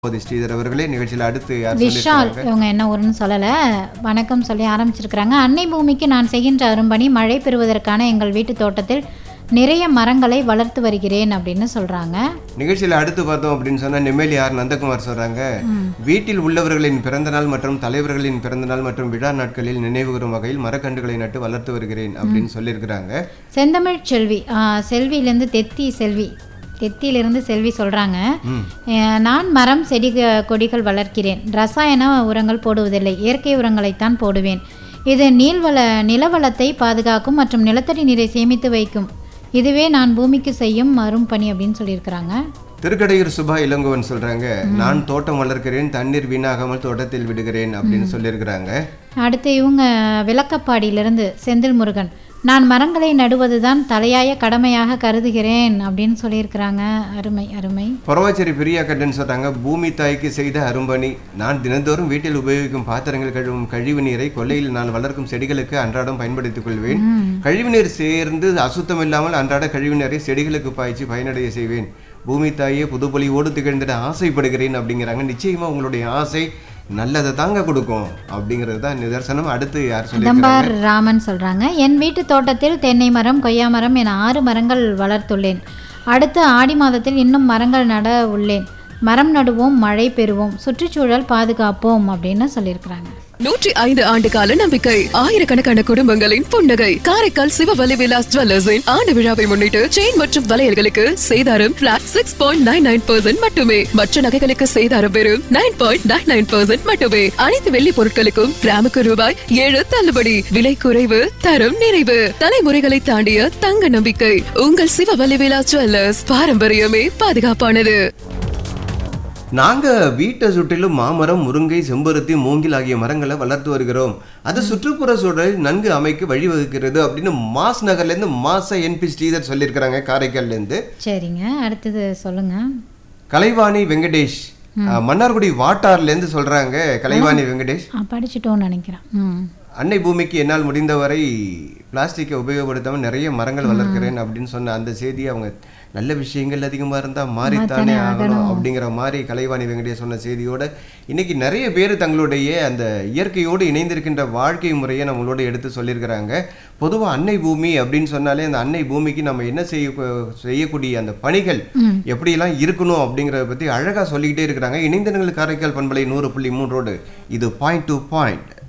போது ஸ்ரீதர் அவர்களே நிகழ்ச்சியில் அடுத்து யார் விஷால் சொல்லியிருக்காங்க? இவங்க என்ன ஊருன்னு சொல்லலை வணக்கம் சொல்லி ஆரம்பிச்சிருக்கிறாங்க அன்னை பூமிக்கு நான் செய்கின்ற அரும்பணி மழை பெறுவதற்கான எங்கள் வீட்டு தோட்டத்தில் நிறைய மரங்களை வளர்த்து வருகிறேன் அப்படின்னு சொல்கிறாங்க நிகழ்ச்சியில் அடுத்து பார்த்தோம் அப்படின்னு சொன்னா நெம்மேலி ஆர் நந்தகுமார் சொல்றாங்க வீட்டில் உள்ளவர்களின் பிறந்தநாள் மற்றும் தலைவர்களின் பிறந்தநாள் மற்றும் விழா நாட்களில் நினைவுகூரும் வகையில் மரக்கன்றுகளை நட்டு வளர்த்து வருகிறேன் அப்படின்னு சொல்லியிருக்கிறாங்க செந்தமிழ் செல்வி ஆ, செல்வியிலேருந்து தெத்தி செல்வி தெத்தியிலிருந்து செல்வி சொல்கிறாங்க ம். நான் மரம் செடி க- கொடிகள் வளர்க்கிறேன் ரசாயன உரங்கள் போடுவதில்லை இயற்கை உரங்களைத்தான் போடுவேன் இது நீள்வள நிலவளத்தை பாதுகாக்கும் மற்றும் நிலத்தடி நீரை சேமித்து வைக்கும் இதுவே நான் பூமிக்கு செய்யும் அரும்பணி அப்படின்னு சொல்லியிருக்கிறாங்க திருக்கடையூர் சுபா இளங்கோவன் சொல்றாங்க நான் தோட்டம் வளர்க்கிறேன் தண்ணீர் வீணாகாமல் தோட்டத்தில் விடுகிறேன் அப்படின்னு சொல்லியிருக்கிறாங்க அடுத்து இவங்க விளக்கப்பாடியிலிருந்து செந்தில் முருகன் நான் மரங்களை நடுவதுதான் தலையாய கடமையாக கருதுகிறேன் அப்படின்னு சொல்லியிருக்கிறாங்க அருமை அருமை பொறவாச்சேரி பிரியா கட்டன் சொல்றாங்க பூமி தாய்க்கு செய்த அரும்பணி நான் தினந்தோறும் வீட்டில் உபயோகிக்கும் பாத்திரங்கள் கழுவும் கழிவு நீரை கொல்லையில் நான் வளர்க்கும் செடிகளுக்கு அன்றாடம் பயன்படுத்திக் கொள்வேன் கழிவுநீர் சேர்ந்து அசுத்தம் இல்லாமல் அன்றாட கழிவுநீரை செடிகளுக்கு பாய்ச்சி பயனடைய செய்வேன் பூமி தாயே புதுப்பொலிவோடு திகழ்ந்திட ஆசைப்படுகிறேன் அப்படிங்கிறாங்க நிச்சயமா உங்களுடைய ஆசை நல்லதை தாங்க கொடுக்கும் அப்படிங்கிறது தான் நிதர்சனம் அடுத்து யார் சொல்லியிருக்காங்க அதம்பார் ராமன் சொல்றாங்க என் வீட்டு தோட்டத்தில் தென்னை மரம் கொய்யா மரம் என ஆறு மரங்கள் வளர்த்துள்ளேன் அடுத்து ஆடி மாதத்தில் இன்னும் மரங்கள் நட உள்ளேன் மரம் நடுவோம் மழை பெறுவோம் சுற்றுச்சூழல் பாதுகாப்போம் அப்படின்னு சொல்லியிருக்கிறாங்க நூற்றி ஐந்து ஆண்டு கால நம்பிக்கை ஆயிரக்கணக்கான குடும்பங்களின் புன்னகை காரைக்கால் சிவவலி விலாஸ் ஜுவல்லர்ஸின் ஆண்டு விழாவை முன்னிட்டு செயின் மற்றும் வளையல்களுக்கு சேதாரம் flat six point nine nine percent மட்டுமே மற்ற நகைகளுக்கு சேதாரம் வெறும் nine point nine nine percent மட்டுமே அனைத்து வெள்ளி பொருட்களுக்கும் கிராமுக்கு ரூபாய் ஏழு தள்ளுபடி விலை குறைவு தரம் நிறைவு தலைமுறைகளை தாண்டிய தங்க நம்பிக்கை உங்கள் சிவவலி விலாஸ் ஜுவல்லர்ஸ் பாரம்பரியமே பாதுகாப்பானது நாங்க வீட்டை சுற்றிலும் மாமரம் முருங்கை செம்பருத்தி மூங்கில் ஆகிய மரங்களை வளர்த்து வருகிறோம் அது சுற்றுப்புற சூழலை நன்கு அமைக்க வழிவகுக்கிறது அப்படின்னு மாஸ் நகர்ல இருந்து மாச என்பி ஸ்ரீதர் சொல்லியிருக்கிறாங்க காரைக்கால்ல இருந்து சரிங்க அடுத்தது சொல்லுங்க கலைவாணி வெங்கடேஷ் அஹ், மன்னார்குடி வாட்டார்ல இருந்து சொல்றாங்க கலைவாணி வெங்கடேஷ் ஆ, படிச்சுட்டோன்னு நினைக்கிறேன் ம் அன்னை பூமிக்கு என்னால் முடிந்தவரை பிளாஸ்டிக்கை உபயோகப்படுத்தாமல் நிறைய மரங்கள் வளர்க்கிறேன் அப்படின்னு சொன்ன அந்த செய்தி அவங்க நல்ல விஷயங்கள் அதிகமாக இருந்தால் மாறித்தானே ஆகணும் அப்படிங்கிற மாதிரி கலைவாணி வெங்கடேஷ் சொன்ன செய்தியோட இன்னைக்கு நிறைய பேர் தங்களுடைய அந்த இயற்கையோடு இணைந்திருக்கின்ற வாழ்க்கை முறையை நம்மளோட எடுத்து சொல்லியிருக்கிறாங்க பொதுவாக அன்னை பூமி அப்படின்னு சொன்னாலே அந்த அன்னை பூமிக்கு நம்ம என்ன செய்ய செய்யக்கூடிய அந்த பணிகள் எப்படியெல்லாம் இருக்கணும் அப்படிங்கிறத பற்றி அழகாக சொல்லிக்கிட்டே இருக்கிறாங்க இணைந்தனங்கள் காரைக்கால் பண்பலை நூறு புள்ளி மூன்றோடு இது பாயிண்ட் டு பாயிண்ட்